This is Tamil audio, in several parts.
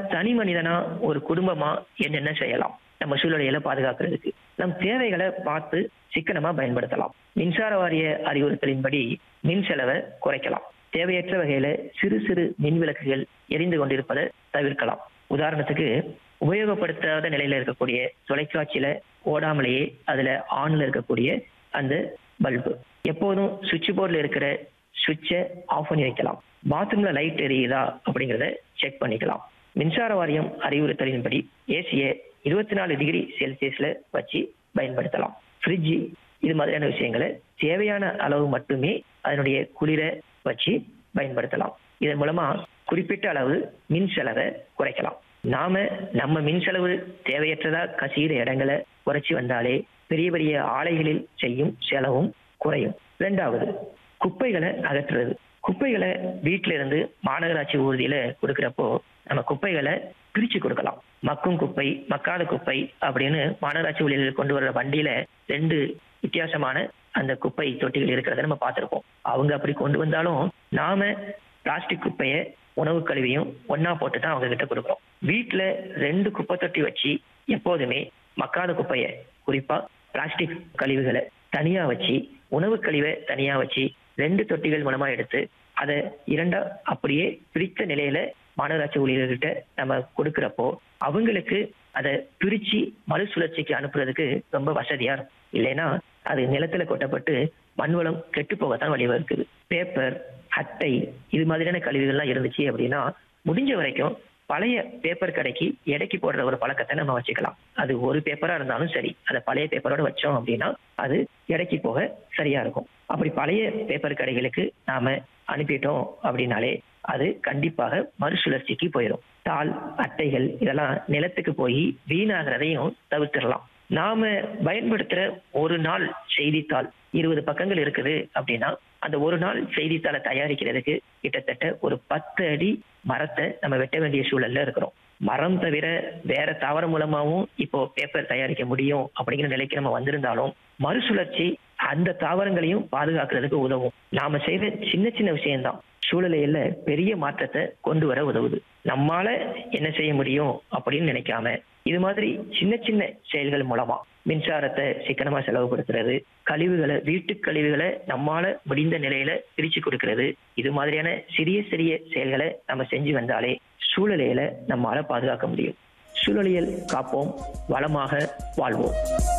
தனி மனிதனா ஒரு குடும்பமா என்னென்ன செய்யலாம் நம்ம சூழ்நிலையில பாதுகாக்கிறதுக்கு நம் தேவைகளை பார்த்து சிக்கனமா பயன்படுத்தலாம் மின்சார வாரிய அறிவுறுத்தலின்படி மின் செலவை குறைக்கலாம் தேவையற்ற வகையில சிறு சிறு மின் விளக்குகள் எரிந்து கொண்டிருப்பதை தவிர்க்கலாம் உதாரணத்துக்கு உபயோகப்படுத்தாத நிலையில இருக்கக்கூடிய தொலைக்காட்சியில ஓடாமலேயே அதுல ஆன்ல இருக்கக்கூடிய அந்த பல்பு எப்போதும் சுவிட்ச் போர்டில் இருக்கிற சுவிட்சை ஆஃப் பண்ணி வைக்கலாம் பாத்ரூம்ல லைட் எரியுதா அப்படிங்கிறத செக் பண்ணிக்கலாம் மின்சார வாரியம் அறிவுறுத்தலின்படி ஏசியை இருபத்தி நாலு டிகிரி செல்சியஸ்ல வச்சு பயன்படுத்தலாம் ஃப்ரிட்ஜ் இது மாதிரியான விஷயங்களை தேவையான அளவு மட்டுமே அதனுடைய குளிரை வச்சு பயன்படுத்தலாம் இதன் மூலமா குறிப்பிட்ட அளவு மின் செலவை குறைக்கலாம் நாம நம்ம மின் செலவு தேவையற்றதா கசிகிற இடங்களை குறைச்சி வந்தாலே பெரிய பெரிய ஆலைகளில் செய்யும் செலவும் குறையும் இரண்டாவது குப்பைகளை அகற்றுறது குப்பைகளை வீட்டில இருந்து மாநகராட்சி ஊர்தியில கொடுக்கிறப்போ நம்ம குப்பைகளை பிரிச்சு கொடுக்கலாம் மக்கும் குப்பை மக்காத குப்பை அப்படின்னு மாநகராட்சி ஊழியர்கள் கொண்டு வர்ற வண்டியில ரெண்டு வித்தியாசமான அந்த குப்பை தொட்டிகள் இருக்கிறத நம்ம பார்த்திருப்போம் அவங்க அப்படி கொண்டு வந்தாலும் நாம பிளாஸ்டிக் குப்பைய உணவு கழிவையும் ஒன்னா போட்டு தான் அவங்க கிட்ட கொடுக்குறோம் வீட்டுல ரெண்டு குப்பை தொட்டி வச்சு எப்போதுமே மக்காத குப்பைய குறிப்பா பிளாஸ்டிக் கழிவுகளை தனியா வச்சு உணவு கழிவை தனியா வச்சு ரெண்டு தொட்டிகள் மூலமா எடுத்து அதை இரண்டா அப்படியே பிரித்த நிலையில மாநகராட்சி ஊழியர்கிட்ட நம்ம கொடுக்கிறப்போ அவங்களுக்கு அதை பிரிச்சு மறுசுழற்சிக்கு அனுப்புறதுக்கு ரொம்ப வசதியா இருக்கும் இல்லைன்னா அது நிலத்துல கொட்டப்பட்டு மண்வளம் கெட்டு போகத்தான் வழிவகுக்குது பேப்பர் அட்டை இது மாதிரியான கழிவுகள்லாம் இருந்துச்சு அப்படின்னா முடிஞ்ச வரைக்கும் பழைய பேப்பர் கடைக்கு எடைக்கு போடுற ஒரு பழக்கத்தை நம்ம வச்சுக்கலாம் அது ஒரு பேப்பரா இருந்தாலும் சரி அதை பழைய பேப்பரோட வச்சோம் அப்படின்னா அது எடைக்கு போக சரியா இருக்கும் அப்படி பழைய பேப்பர் கடைகளுக்கு நாம அனுப்பிட்டோம் அப்படின்னாலே அது கண்டிப்பாக மறுசுழற்சிக்கு போயிடும் தாள் அட்டைகள் இதெல்லாம் நிலத்துக்கு போய் வீணாகிறதையும் தவிர்த்திடலாம் நாம பயன்படுத்துற ஒரு நாள் செய்தித்தாள் இருபது பக்கங்கள் இருக்குது அப்படின்னா அந்த ஒரு நாள் செய்தித்தாளை தயாரிக்கிறதுக்கு கிட்டத்தட்ட ஒரு பத்து அடி மரத்தை நம்ம வெட்ட வேண்டிய சூழல்ல இருக்கிறோம் மரம் தவிர வேற தாவரம் மூலமாவும் இப்போ பேப்பர் தயாரிக்க முடியும் அப்படிங்கிற நிலைக்கு நம்ம வந்திருந்தாலும் மறுசுழற்சி அந்த தாவரங்களையும் பாதுகாக்கிறதுக்கு உதவும் நாம செய்த சின்ன சின்ன விஷயம்தான் சூழ்நிலையில பெரிய மாற்றத்தை கொண்டு வர உதவுது நம்மால என்ன செய்ய முடியும் அப்படின்னு நினைக்காம இது மாதிரி சின்ன சின்ன செயல்கள் மூலமா மின்சாரத்தை சிக்கனமா செலவுபடுத்துறது கழிவுகளை வீட்டு கழிவுகளை நம்மால முடிந்த நிலையில பிரிச்சு கொடுக்கிறது இது மாதிரியான சிறிய சிறிய செயல்களை நம்ம செஞ்சு வந்தாலே சூழ்நிலையில நம்மால பாதுகாக்க முடியும் சூழலியல் காப்போம் வளமாக வாழ்வோம்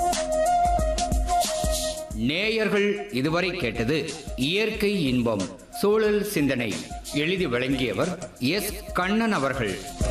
நேயர்கள் இதுவரை கேட்டது இயற்கை இன்பம் சூழல் சிந்தனை எழுதி வழங்கியவர் எஸ் கண்ணன் அவர்கள்